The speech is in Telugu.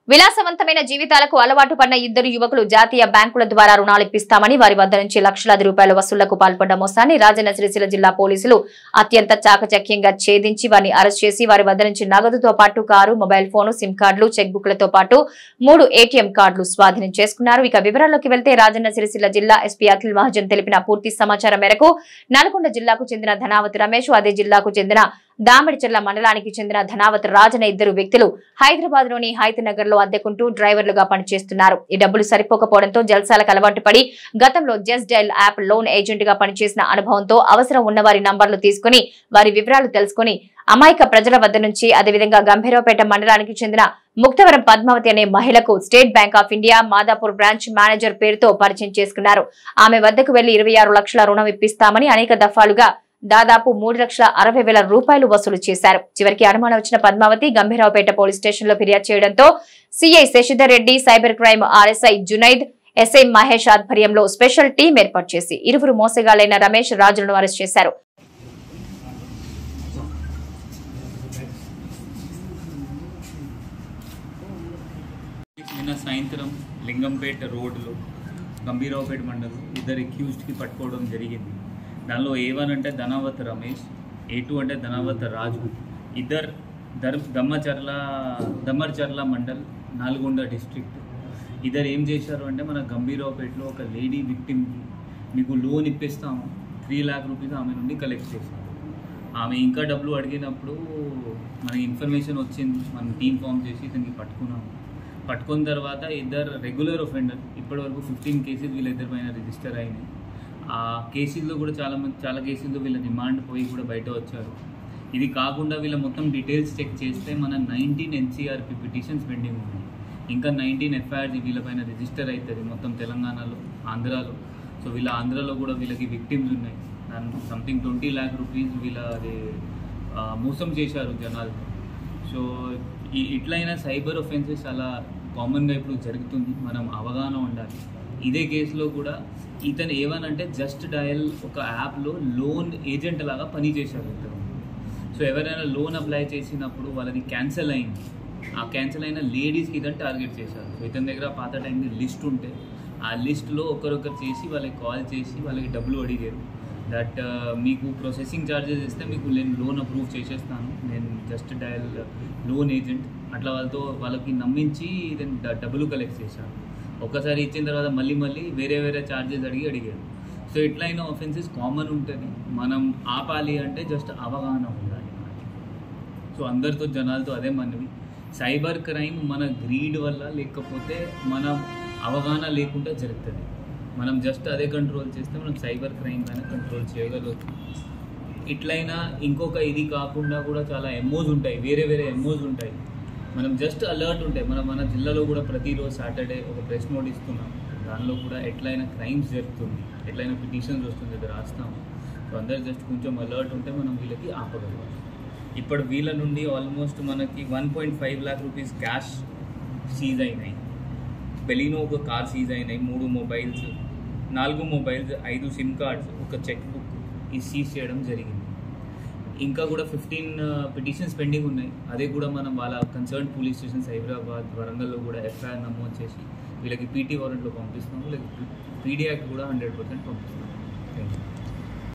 విలాసవంతమైన జీవితాలకు అలవాటు పడిన ఇద్దరు యువకులు జాతీయ బ్యాంకుల ద్వారా రుణాలు ఇప్పిస్తామని వారి వద్ద నుంచి లక్షలాది రూపాయల వసూళ్లకు పాల్పడ్డ మోసాన్ని రాజన్న సిరిసిల్ల జిల్లా పోలీసులు అత్యంత చాకచక్యంగా ఛేదించి వారిని అరెస్ట్ చేసి వారి వద్ద నుంచి నగదుతో పాటు కారు మొబైల్ ఫోను సిమ్ కార్డులు చెక్ బుక్లతో పాటు మూడు ఏటీఎం కార్డులు స్వాధీనం చేసుకున్నారు ఇక వివరాల్లోకి వెళ్తే రాజన్న సిరిసిల్ల జిల్లా ఎస్పీ అఖిల్ మహాజన్ తెలిపిన పూర్తి సమాచారం మేరకు నల్గొండ జిల్లాకు చెందిన ధనావతి రమేష్ అదే జిల్లాకు చెందిన దామిడిచెర్ల మండలానికి చెందిన ధనావత్ రాజ్ అనే ఇద్దరు వ్యక్తులు హైదరాబాద్ లోని హైతనగర్ లో అద్దెకుంటూ డ్రైవర్లుగా పనిచేస్తున్నారు ఈ డబ్బులు సరిపోకపోవడంతో జల్సాలకు అలవాటు పడి గతంలో just dial app loan agent గా పనిచేసిన అనుభవంతో అవసరం ఉన్న వారి నంబర్లు తీసుకుని వారి వివరాలు తెలుసుకుని అమాయక ప్రజల వద్ద నుంచి అదేవిధంగా గంభీరావుపేట మండలానికి చెందిన ముక్తవరం పద్మావతి అనే మహిళకు state bank of India Madhapur branch manager పేరుతో పరిచయం చేసుకున్నారు ఆమె వద్దకు వెళ్లి ఇరవై లక్షల రుణం ఇప్పిస్తామని అనేక దఫాలుగా దాదాపు మూడు లక్షల అరవై వేల రూపాయలు వసూలు చేశారు చివరికి అనుమానం వచ్చిన పద్మావతి గంభీరావుపేట పోలీస్ స్టేషన్ లో ఫిర్యాదు చేయడంతో CI Sasidhar Reddy cyber crime RSI Junaid SI Mahesh ఆధ్వర్యంలో స్పెషల్ టీం ఏర్పాటు చేసి ఇరువురు మోసగాళ్లైన రమేష్ రాజులను అరెస్ట్ చేశారు నిన్న సాయంత్రం లింగంపేట రోడ్లో గంభీరావుపేట మండలం ఇద్దరు అక్యూజ్డ్కి పట్టుకోవడం జరిగింది దానిలో ఏ వన్ అంటే ధనావత్ రమేష్ ఏ టూ అంటే ధనావత్ రాజు ఇద్దరు ధర్ దమ్మచర్ల దమ్మర్చర్ల మండల్ నల్గొండ డిస్ట్రిక్ట్ ఇద్దరు ఏం చేశారు అంటే మన గంభీరావుపేటలో ఒక లేడీ విక్టిమ్కి మీకు లోన్ ఇప్పిస్తాము త్రీ ల్యాక్ రూపీస్ ఆమె నుండి కలెక్ట్ చేశారు ఆమె ఇంకా డబ్బులు అడిగినప్పుడు మనకి ఇన్ఫర్మేషన్ వచ్చింది మనం టీం ఫామ్ చేసి ఇతనికి పట్టుకున్నాము పట్టుకున్న తర్వాత ఇద్దరు రెగ్యులర్ ఒఫెండర్ ఇప్పటివరకు ఫిఫ్టీన్ కేసెస్ వీళ్ళిద్దరి పైన రిజిస్టర్ అయినాయి ఆ కేసుల్లో కూడా చాలా మంది చాలా కేసుల్లో వీళ్ళ రిమాండ్ పోయి కూడా బయట వచ్చారు ఇది కాకుండా వీళ్ళ మొత్తం డీటెయిల్స్ చెక్ చేస్తే మన నైన్టీన్ ఎన్సీఆర్పి పిటిషన్స్ పెండింగ్ ఉన్నాయి ఇంకా నైన్టీన్ ఎఫ్ఐఆర్ వీళ్ళపైన రిజిస్టర్ అవుతుంది మొత్తం తెలంగాణలో ఆంధ్రాలో సో వీళ్ళ ఆంధ్రాలో కూడా వీళ్ళకి విక్టిమ్స్ ఉన్నాయి సంథింగ్ ట్వంటీ ల్యాక్ రూపీస్ వీళ్ళ అది ఆ, మోసం చేశారు జనాలు సో ఈ ఇట్లయినా సైబర్ ఒఫెన్సెస్ చాలా కామన్గా ఇప్పుడు జరుగుతుంది మనం అవగాహన ఉండాలి ఇదే కేసులో కూడా ఇతను ఏమనంటే జస్ట్ డయల్ ఒక యాప్లో లోన్ ఏజెంట్ లాగా పనిచేశారు ఇతను సో ఎవరైనా లోన్ అప్లై చేసినప్పుడు వాళ్ళది క్యాన్సిల్ అయింది ఆ క్యాన్సిల్ అయిన లేడీస్కి ఇతను టార్గెట్ చేశారు సో ఇతని దగ్గర పాత టైంకి లిస్ట్ ఉంటే ఆ లిస్ట్లో ఒకరొకరు చేసి వాళ్ళకి కాల్ చేసి వాళ్ళకి డబ్బులు అడిగారు దట్ మీకు ప్రాసెసింగ్ ఛార్జెస్ ఇస్తే మీకు నేను లోన్ అప్రూవ్ చేసేస్తాను నేను జస్ట్ డయల్ లోన్ ఏజెంట్ అట్లా వాళ్ళతో వాళ్ళకి నమ్మించి నేను డ- డబ్బులు కలెక్ట్ చేశాను ఒక్కసారి ఇచ్చిన తర్వాత మళ్ళీ మళ్ళీ వేరే వేరే ఛార్జెస్ అడిగి అడిగారు సో ఇట్లయిన ఆఫెన్సెస్ కామన్ ఉంటుంది మనం ఆపాలి అంటే జస్ట్ అవగాహన ఉండాలి మనకి సో అందరితో జనాలతో అదే మనవి సైబర్ క్రైమ్ మన గ్రీడ్ వల్ల లేకపోతే మన అవగాహన లేకుండా జరుగుతుంది మనం జస్ట్ అదే కంట్రోల్ చేస్తే మనం సైబర్ క్రైమ్ పైన కంట్రోల్ చేయగలుగుతాం ఇట్లయినా ఇంకొక ఇది కాకుండా కూడా చాలా ఎమోస్ ఉంటాయి వేరే వేరే ఎమోస్ ఉంటాయి మనం జస్ట్ అలర్ట్ ఉంటాయి మనం మన జిల్లాలో కూడా ప్రతిరోజు సాటర్డే ఒక ప్రెస్ నోట్ ఇస్తున్నాం దానిలో కూడా ఎట్లయినా క్రైమ్స్ జరుగుతుంది ఎట్లయినా పిటిషన్స్ వస్తుంది అది రాస్తాము సో అందరు జస్ట్ కొంచెం అలర్ట్ ఉంటే మనం వీళ్ళకి ఆపగలం ఇప్పుడు వీళ్ళ నుండి ఆల్మోస్ట్ మనకి one point five lakh rupees cash seize అయినాయి బెలీనో ఒక కార్ సీజ్ అయినాయి మూడు మొబైల్స్ నాలుగు మొబైల్స్ ఐదు సిమ్ కార్డ్స్ ఒక చెక్ బుక్ ఇది సీజ్ చేయడం జరిగింది ఇంకా కూడా ఫిఫ్టీన్ పిటిషన్స్ పెండింగ్ ఉన్నాయి అదే కూడా మనం వాళ్ళ కన్సర్న్ పోలీస్ స్టేషన్స్ హైదరాబాద్ వరంగల్లో కూడా ఎఫ్ఐఆర్ నమోదు చేసి వీళ్ళకి పీటీ వారెంట్లో పంపిస్తున్నాము లేకపోతే పీడీ యాక్ట్ కూడా హండ్రెడ్ పర్సెంట్ పంపిస్తున్నాము థ్యాంక్ యూ